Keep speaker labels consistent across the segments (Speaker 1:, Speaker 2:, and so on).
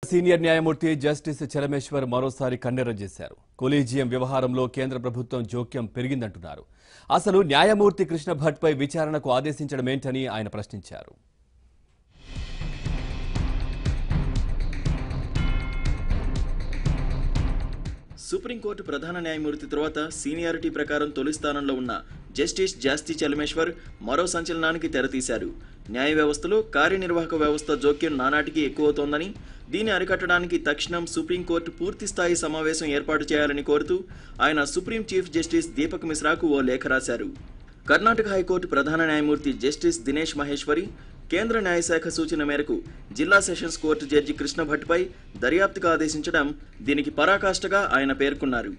Speaker 1: senior న్యాయమూర్తి justice Chelameswar మరోసారి కన్నెర్ర చేశారు కొలీజియం వ్యవహారంలో కేంద్ర ప్రభుత్వం జోక్యం పెరిగిందంటున్నారు అసలు న్యాయమూర్తి కృష్ణ భట్పై విచారణకు ఆదేశించడమేంటని ఆయన ప్రశ్నించారు
Speaker 2: సుప్రీంకోర్టు ప్రధాన న్యాయమూర్తి తర్వాత సీనియారిటీ ప్రకారం తొలి స్థానంలో ఉన్న జస్టిస్ జాస్తి చలమేశ్వర్ మరో సంచలనానికి తెరతీశారు న్యాయ వ్యవస్థలో కార్యనిర్వాహక వ్యవస్థ జోక్యం నానాటికి ఎక్కువవుతోందని దీన్ని అరికట్టడానికి తక్షణం సుప్రీంకోర్టు పూర్తి స్థాయి సమావేశం ఏర్పాటు చేయాలని కోరుతూ ఆయన సుప్రీం చీఫ్ జస్టిస్ దీపక్ మిశ్రాకు ఓ లేఖ రాశారు కర్ణాటక హైకోర్టు ప్రధాన న్యాయమూర్తి జస్టిస్ దినేష్ మహేశ్వరి కేంద్ర న్యాయశాఖ సూచన మేరకు జిల్లా సెషన్స్ కోర్టు జడ్జి కృష్ణ భట్పై దర్యాప్తుకు ఆదేశించడం దీనికి పరాకాష్ఠగా ఆయన పేర్కొన్నారు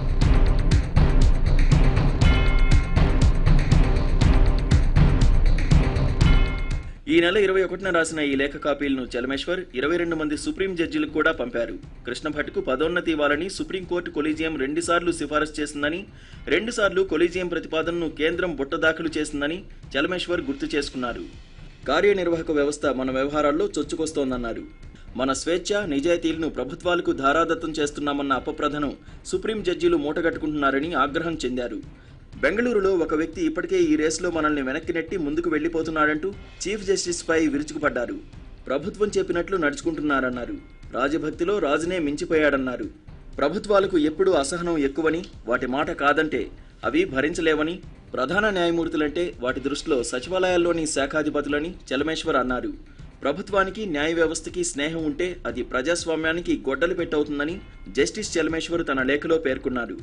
Speaker 2: ఈ నెల ఇరవై ఒకటిన రాసిన ఈ లేఖ కాపీలను చలమేశ్వర్ ఇరవై రెండు మంది సుప్రీం జడ్జీలకు కూడా పంపారు కృష్ణ భట్కు పదోన్నతి ఇవ్వాలని సుప్రీంకోర్టు కొలీజియం రెండుసార్లు సిఫారసు చేసిందని రెండుసార్లు కొలీజియం ప్రతిపాదనను కేంద్రం బుట్ట దాఖలు చేసిందని చలమేశ్వర్ గుర్తు చేసుకున్నారు కార్యనిర్వాహక వ్యవస్థ మన వ్యవహారాల్లో చొచ్చుకొస్తోందన్నారు మన స్వేచ్ఛ నిజాయితీలను ప్రభుత్వాలకు ధారాదత్తం చేస్తున్నామన్న అపప్రధను సుప్రీం జడ్జీలు మూటగట్టుకుంటున్నారని ఆగ్రహం చెందారు బెంగళూరులో ఒక వ్యక్తి ఇప్పటికే ఈ రేసులో మనల్ని వెనక్కి నెట్టి ముందుకు వెళ్లిపోతున్నాడంటూ చీఫ్ జస్టిస్ పై విరుచుకుపడ్డారు ప్రభుత్వం చెప్పినట్లు నడుచుకుంటున్నారన్నారు రాజభక్తిలో రాజునే మించిపోయాడన్నారు ప్రభుత్వాలకు ఎప్పుడూ అసహనం ఎక్కువని వాటి మాట కాదంటే అవి భరించలేవని ప్రధాన న్యాయమూర్తులంటే వాటి దృష్టిలో సచివాలయాల్లోని శాఖాధిపతులని చలమేశ్వర్ అన్నారు ప్రభుత్వానికి న్యాయ వ్యవస్థకి స్నేహం ఉంటే అది ప్రజాస్వామ్యానికి గొడ్డలు పెట్టవుతుందని జస్టిస్ చలమేశ్వర్ తన లేఖలో పేర్కొన్నారు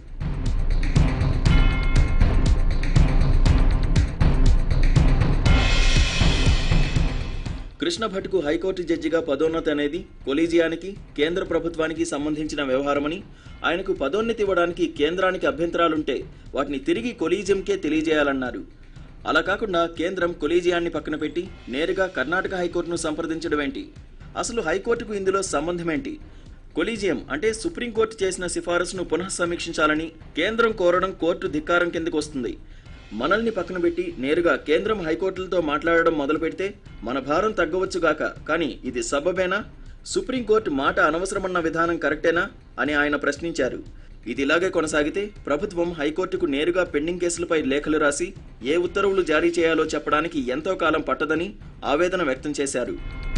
Speaker 2: కృష్ణ భట్కు హైకోర్టు జడ్జిగా పదోన్నతి అనేది కొలీజియానికి కేంద్ర ప్రభుత్వానికి సంబంధించిన వ్యవహారమని ఆయనకు పదోన్నతి ఇవ్వడానికి కేంద్రానికి అభ్యంతరాలుంటే వాటిని తిరిగి కొలీజియంకే తెలియజేయాలన్నారు అలా కాకుండా కేంద్రం కొలీజియాన్ని పక్కన పెట్టి నేరుగా కర్ణాటక హైకోర్టును సంప్రదించడం ఏంటి అసలు హైకోర్టుకు ఇందులో సంబంధమేంటి కొలీజియం అంటే సుప్రీంకోర్టు చేసిన సిఫారసును పునః సమీక్షించాలని కేంద్రం కోరడం కోర్టు ధిక్కారం కిందకు వస్తుంది మనల్ని పక్కన పెట్టి నేరుగా కేంద్రం హైకోర్టులతో మాట్లాడడం మొదలు పెడితే మన భారం తగ్గవచ్చుగాక కానీ ఇది సబబేనా సుప్రీంకోర్టు మాట అనవసరమన్న విధానం కరెక్టేనా అని ఆయన ప్రశ్నించారు ఇది ఇలాగే కొనసాగితే ప్రభుత్వం హైకోర్టుకు నేరుగా పెండింగ్ కేసులపై లేఖలు రాసి ఏ ఉత్తర్వులు జారీ చేయాలో చెప్పడానికి ఎంతో కాలం పట్టదని ఆవేదన వ్యక్తం చేశారు